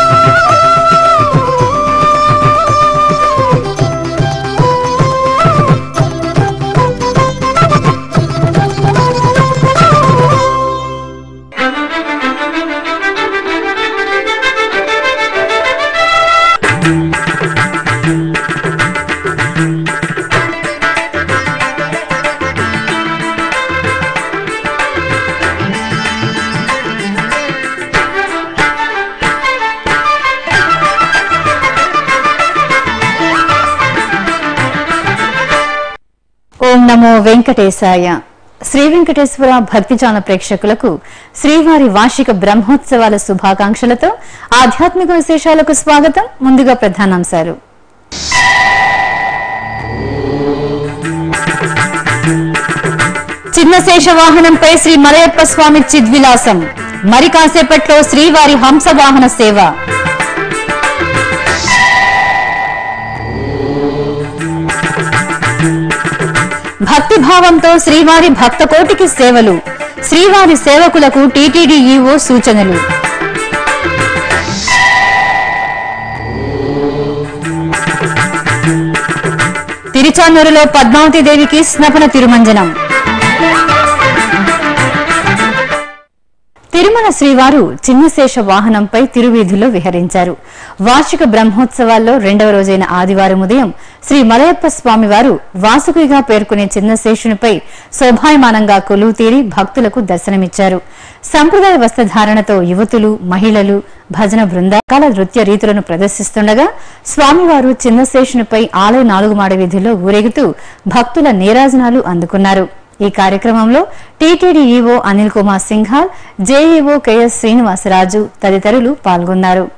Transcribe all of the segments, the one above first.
ఓం నమో వెంకటేశాయ శ్రీ వెంకటేశ్వర భక్తిజాన ప్రేక్షకులకు శ్రీవారి వార్షిక బ్రహ్మోత్సవాల శుభాకాంక్షలతో ఆధ్యాత్మిక విశేషాలకు స్వాగతం ముందుగా ప్రధానాంశాలు చిన్న శేష వాహనంపై శ్రీ మలయప్ప స్వామి చిద్విలాసం మరి కాసేపట్లో శ్రీవారి హంస వాహన సేవ భక్తి భావంతో శ్రీవారి భక్త కోటికి సేవలు శ్రీవారి సేవకులకు టీటీడీ ఈవో సూచనలు తిరుచానూరులో పద్మావతి దేవికి స్నపన తిరుమంజనం తిరుమల శ్రీవారు చిన్నశేష వాహనంపై తిరువీధిలో విహరించారు వార్షిక బ్రహ్మోత్సవాల్లో రెండవ రోజైన ఆదివారం ఉదయం శ్రీ మలయప్ప స్వామివారు వాసుకిగా పేర్కొనే చిన్నశేషునిపై శోభాయమానంగా కొలువు తీరి భక్తులకు దర్శనమిచ్చారు సంప్రదాయ వస్త్రధారణతో యువతులు మహిళలు భజన బృందాకాల నృత్య రీతులను ప్రదర్శిస్తుండగా స్వామివారు చిన్నశేషునిపై ఆలయ నాలుగు మాడ వీధిలో ఊరేగుతూ భక్తుల నీరాజనాలు అందుకున్నారు ఈ కార్యక్రమంలో TTD EO Anil Kumar Singhal JEO K S Srinivasaraju తదితరులు పాల్గొన్నారు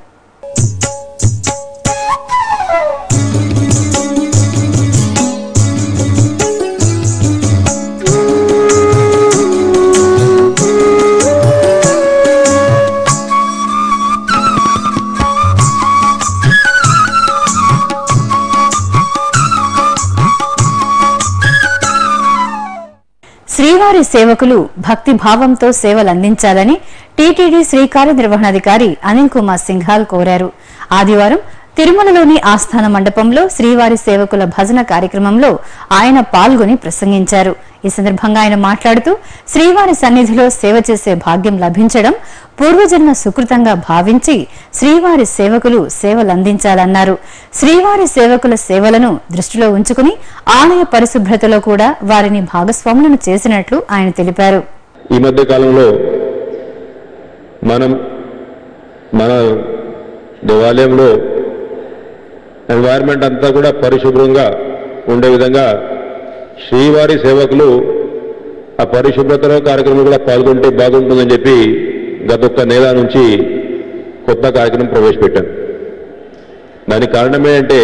శ్రీవారి సేవకులు భక్తి భావంతో సేవలందించాలని టీటీడీ శ్రీ కార్యనిర్వహణాధికారి అనిల్ కుమార్ సింఘాల్ కోరారు ఆదివారం తిరుమలలోని ఆస్థాన మండపంలో శ్రీవారి సేవకుల భజన కార్యక్రమంలో ఆయన పాల్గొని ప్రసంగించారు ఈ సందర్భంగా ఆయన మాట్లాడుతూ శ్రీవారి సన్నిధిలో సేవ చేసే భాగ్యం లభించడం పూర్వజన్మ సుకృతంగా భావించి శ్రీవారి సేవకులు సేవలందించాలన్నారు శ్రీవారి సేవకుల సేవలను దృష్టిలో ఉంచుకుని ఆలయ పరిశుభ్రతలో కూడా వారిని భాగస్వాములను చేసినట్లు ఆయన తెలిపారు ఈ మధ్య కాలంలో మనం మన దేవాలయంలో ఎన్వైర్న్మెంట్ అంతా కూడా పరిశుభ్రంగా ఉండే విధంగా శ్రీవారి సేవకులు ఆ పరిశుభ్రతలో కార్యక్రమం కూడా పాల్గొంటే బాగుంటుందని చెప్పి గత ఒక్క నెల నుంచి కొత్త కార్యక్రమం ప్రవేశపెట్టాను దానికి కారణమే అంటే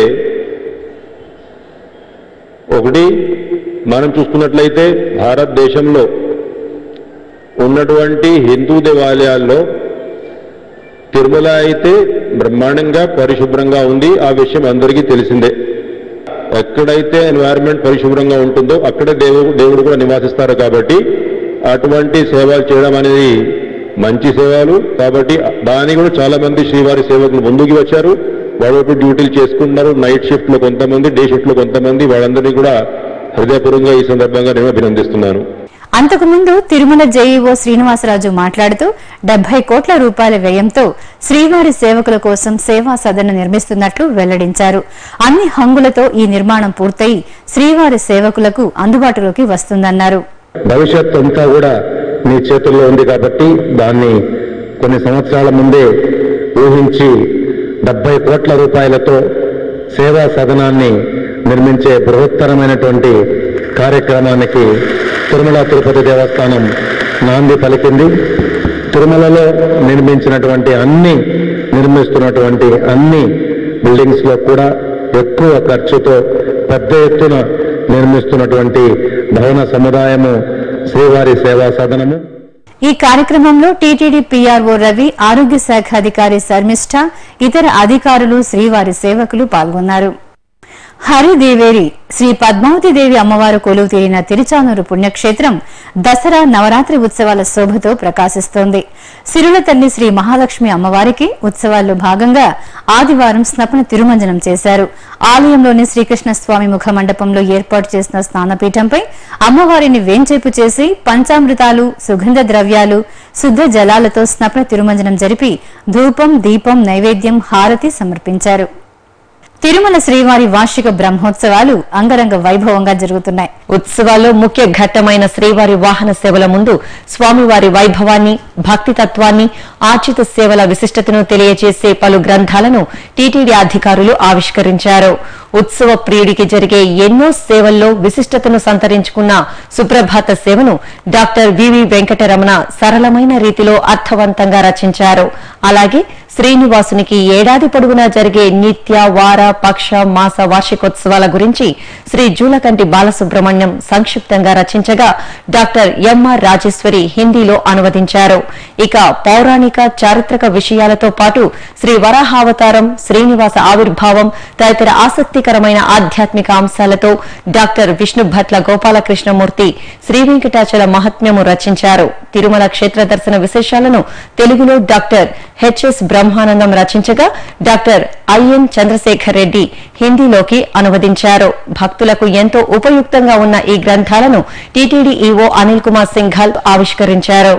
ఒకటి మనం చూసుకున్నట్లయితే భారతదేశంలో ఉన్నటువంటి హిందూ దేవాలయాల్లో తిరుమల అయితే బ్రహ్మాండంగా పరిశుభ్రంగా ఉంది ఆ విషయం అందరికీ తెలిసిందే ఎక్కడైతే ఎన్వైరన్మెంట్ పరిశుభ్రంగా ఉంటుందో అక్కడే దేవుడు దేవుడు కూడా నివాసిస్తారు కాబట్టి అటువంటి సేవలు చేయడం అనేది మంచి సేవలు కాబట్టి దాని కూడా చాలా మంది శ్రీవారి సేవకులు ముందుకు వచ్చారు వాళ్ళు డ్యూటీలు చేసుకుంటున్నారు నైట్ షిఫ్ట్ లో కొంతమంది డే షిఫ్ట్ లో కొంతమంది వాళ్ళందరినీ కూడా హృదయపూర్వకంగా ఈ సందర్భంగా నేను అభినందిస్తున్నాను అంతకుముందు తిరుమల జేఈఓ శ్రీనివాసరాజు మాట్లాడుతూ డెబ్బై కోట్ల రూపాయల వ్యయంతో శ్రీవారి సేవకుల కోసం సేవా సదన నిర్మిస్తున్నట్లు వెల్లడించారు అన్ని హంగులతో ఈ నిర్మాణం పూర్తయి శ్రీవారి సేవకులకు అందుబాటులోకి వస్తుందన్నారు భవిష్యత్ అంతా కూడా మీ చేతుల్లో ఉంది కాబట్టి దాన్ని కొన్ని సంవత్సరాల ముందే ఊహించి డెబ్బై కోట్ల రూపాయలతో సేవా సదనాన్ని నిర్మించే బృహత్తరమైనటువంటి కార్యక్రమానికి తిరుమల తిరుపతి దేవస్థానం నాంది పలికింది తిరుమలలో నిర్మించినటువంటి అన్ని నిర్మిస్తున్నటువంటి అన్ని బిల్డింగ్స్ లో కూడా ఎక్కువ ఖర్చుతో పెద్ద ఎత్తున నిర్మిస్తున్నటువంటి భవన సముదాయము శ్రీవారి సేవా సదనము ఈ కార్యక్రమంలో టీటీడీ పీఆర్ఓ రవి ఆరోగ్య శాఖ అధికారి శర్మిష్ఠ ఇతర అధికారులు శ్రీవారి సేవకులు పాల్గొన్నారు హరిదేవేరి శ్రీ పద్మావతి దేవి అమ్మవారు కొలువు తీరిన తిరుచానూరు పుణ్యక్షేత్రం దసరా నవరాత్రి ఉత్సవాల శోభతో ప్రకాశిస్తోంది సిరుల తల్లి శ్రీ మహాలక్ష్మి అమ్మవారికి ఉత్సవాల్లో భాగంగా ఆదివారం స్నపన తిరుమంజనం చేశారు ఆలయంలోని శ్రీకృష్ణ స్వామి ముఖ మండపంలో ఏర్పాటు చేసిన స్నానపీఠంపై అమ్మవారిని వేంచేపు చేసి పంచామృతాలు సుగంధ ద్రవ్యాలు శుద్ధ జలాలతో స్నపన తిరుమంజనం జరిపి ధూపం దీపం నైవేద్యం హారతి సమర్పించారు తిరుమల శ్రీవారి వార్షిక బ్రహ్మోత్సవాలు అంగరంగ వైభవంగా జరుగుతున్నాయి ఉత్సవాల్లో ముఖ్య ఘట్టమైన శ్రీవారి వాహన సేవల ముందు స్వామివారి వైభవాన్ని భక్తి తత్వాన్ని ఆర్జిత సేవల విశిష్టతను తెలియజేసే పలు గ్రంథాలను టీటీడీ అధికారులు ఆవిష్కరించారు ఉత్సవ ప్రియుడికి జరిగే ఎన్నో సేవల్లో విశిష్టతను సంతరించుకున్న సుప్రభాత సేవను డాక్టర్ వివి వెంకటరమణ సరళమైన రీతిలో అర్థవంతంగా రచించారు అలాగే శ్రీనివాసునికి ఏడాది పొడవునా జరిగే నిత్య వార పక్ష మాస వార్షికోత్సవాల గురించి శ్రీ జూలకంటి బాలసుబ్రహ్మణ్యం సంక్షిప్తంగా రచించగా డాక్టర్ ఎంఆర్ రాజేశ్వరి హిందీలో అనువదించారు ఇక పౌరాణిక చారిత్రక విషయాలతో పాటు శ్రీ వరాహావతారం శ్రీనివాస ఆవిర్భావం తదితర ఆసక్తికరమైన ఆధ్యాత్మిక అంశాలతో డాక్టర్ విష్ణు భట్ల గోపాలకృష్ణమూర్తి శ్రీ వెంకటాచల మహాత్మ్యము రచించారు తిరుమల క్షేత్ర దర్శన విశేషాలను తెలుగులో డాక్టర్ హెచ్ఎస్ బ్రహ్మానందం రచించగా డాక్టర్ ఐఎన్ చంద్రశేఖర్ రెడ్డి హిందీలోకి అనువదించారు భక్తులకు ఎంతో ఉపయుక్తంగా ఉన్న ఈ గ్రంథాలను టీటీడీ ఈవో అనిల్ కుమార్ సింఘాల్ ఆవిష్కరించారు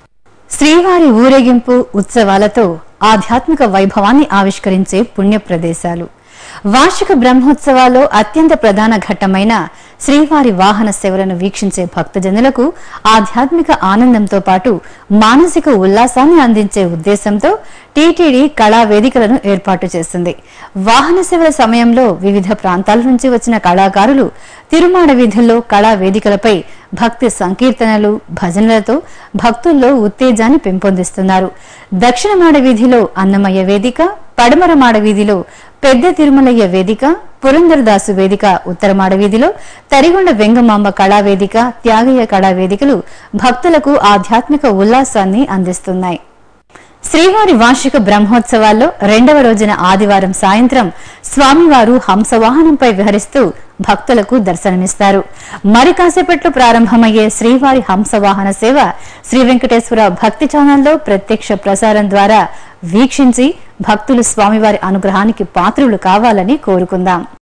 శ్రీవారి ఊరేగింపు ఉత్సవాలతో ఆధ్యాత్మిక వైభవాన్ని ఆవిష్కరించే పుణ్య ప్రదేశాలు వార్షిక బ్రహ్మోత్సవాల్లో అత్యంత ప్రధాన ఘట్టమైన శ్రీవారి వాహన సేవలను వీక్షించే భక్తజనులకు ఆధ్యాత్మిక ఆనందంతో పాటు మానసిక ఉల్లాసాన్ని అందించే ఉద్దేశంతో టీటీడీ కళా వేదికలను ఏర్పాటు చేసింది వాహన సేవల సమయంలో వివిధ ప్రాంతాల నుంచి వచ్చిన కళాకారులు తిరుమాడ వీధుల్లో కళా వేదికలపై భక్తి సంకీర్తనలు భజనలతో భక్తుల్లో ఉత్తేజాన్ని పెంపొందిస్తున్నారు దక్షిణ మాడ వీధిలో అన్నమయ్య వేదిక పడమర మాడ వీధిలో పెద్ద తిరుమలయ్య వేదిక పురందరదాసు వేదిక ఉత్తరమాడ వీధిలో తరిగొండ వెంగమాంబ కళావేదిక త్యాగయ్య కళావేదికలు భక్తులకు ఆధ్యాత్మిక ఉల్లాసాన్ని అందిస్తున్నాయి శ్రీవారి వార్షిక బ్రహ్మోత్సవాల్లో రెండవ రోజున ఆదివారం సాయంత్రం స్వామివారు హంసవాహనంపై విహరిస్తూ భక్తులకు దర్శనమిస్తారు మరి కాసేపట్లో ప్రారంభమయ్యే శ్రీవారి హంసవాహన సేవ శ్రీ వెంకటేశ్వర భక్తి ఛానల్లో ప్రత్యక్ష ప్రసారం ద్వారా వీక్షించి భక్తులు స్వామివారి అనుగ్రహానికి పాత్రులు కావాలని కోరుకుందాం